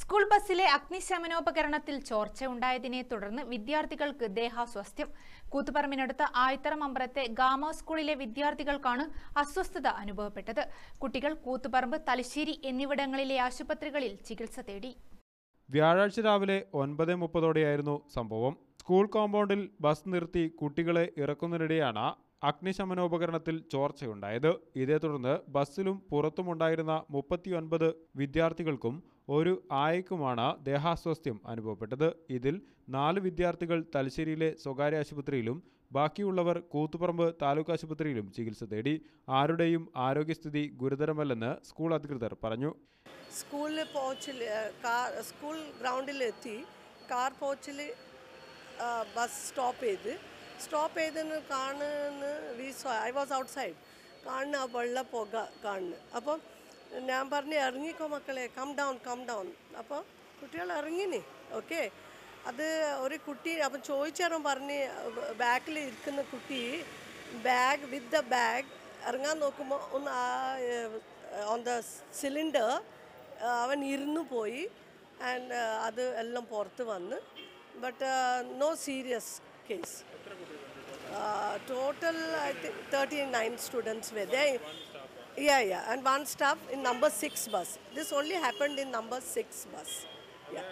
School ബസ്സിലെ അഗ്നിശമനോപകരണത്തിൽ ചോർച്ച ഉണ്ടായതിനെ തുടർന്ന് വിദ്യാർത്ഥികൾക്ക് ദേഹാസ്വാസ്ഥ്യം കൂത്തുപറമ്പിനടുത്ത് ആയിത്തറ മമ്പ്രത്തെ ഗാമ സ്കൂളിലെ വിദ്യാർത്ഥികൾക്കാണ് അസ്വസ്ഥത അനുഭവപ്പെട്ടത് കുട്ടികൾ കൂത്തുപറമ്പ് തലശ്ശേരി എന്നിവിടങ്ങളിലെ ആശുപത്രികളിൽ ചികിത്സ തേടി വ്യാഴാഴ്ച രാവിലെ ഒൻപത് മുപ്പതോടെയായിരുന്നു സംഭവം സ്കൂൾ കോമ്പൗണ്ടിൽ ബസ് നിർത്തി കുട്ടികളെ ഇറക്കുന്നതിനിടെയാണ് അഗ്നിശമനോപകരണത്തിൽ ചോർച്ചയുണ്ടായത് ഇതേ തുടർന്ന് ബസ്സിലും പുറത്തുമുണ്ടായിരുന്ന മുപ്പത്തിയൊൻപത് വിദ്യാർത്ഥികൾക്കും ഒരു ആയക്കുമാണ് ദേഹാസ്വാസ്ഥ്യം അനുഭവപ്പെട്ടത് ഇതിൽ നാല് വിദ്യാർത്ഥികൾ തലശ്ശേരിയിലെ സ്വകാര്യ ആശുപത്രിയിലും ബാക്കിയുള്ളവർ കൂത്തുപറമ്പ് താലൂക്ക് ആശുപത്രിയിലും ചികിത്സ തേടി ആരുടെയും ആരോഗ്യസ്ഥിതി ഗുരുതരമല്ലെന്ന് സ്കൂൾ അധികൃതർ പറഞ്ഞു സ്കൂളിൽ പോച്ചിൽ കാർ സ്കൂൾ ഗ്രൗണ്ടിലെത്തി കാർ പോച്ചിൽ ബസ് സ്റ്റോപ്പ് ചെയ്ത് സ്റ്റോപ്പ് ചെയ്തെന്ന് കാണുന്ന we I was outside കാണുന്ന ആ വെള്ള പുക കാണുന്നു അപ്പം ഞാൻ പറഞ്ഞു ഇറങ്ങിക്കോ മക്കളെ കം ഡൗൺ കം ഡൗൺ അപ്പോൾ കുട്ടികൾ ഇറങ്ങിനി ഓക്കെ അത് ഒരു കുട്ടി അപ്പം ചോദിച്ചാലും പറഞ്ഞ് ബാക്കിൽ ഇരിക്കുന്ന കുട്ടി ബാഗ് വിത്ത് ദ ബാഗ് ഇറങ്ങാൻ നോക്കുമ്പോൾ ഒന്ന് ഓൺ ദ സിലിണ്ടർ അവൻ ഇരുന്നു പോയി ആൻഡ് അത് എല്ലാം പുറത്ത് വന്ന് but no serious case total I think thirty nine students way they Yeah, yeah, and one staff in number six bus. This only happened in number six bus. Yeah.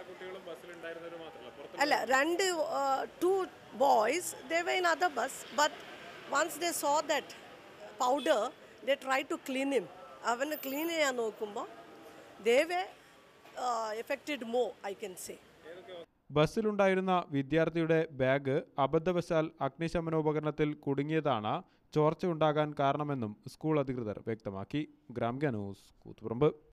അല്ല രണ്ട് two boys they were in other bus but once they saw that powder they try to clean him അവന് clean ചെയ്യാൻ നോക്കുമ്പോൾ they were affected more I can say ബസ്സിലുണ്ടായിരുന്ന വിദ്യാർത്ഥിയുടെ bag അബദ്ധവശാൽ അഗ്നിശമനോപകരണത്തിൽ കുടുങ്ങിയതാണ് ചോർച്ച ഉണ്ടാകാൻ കാരണമെന്നും സ്കൂൾ അധികൃതർ വ്യക്തമാക്കി ഗ്രാമ്യ ന്യൂസ് കൂത്തുപറമ്പ്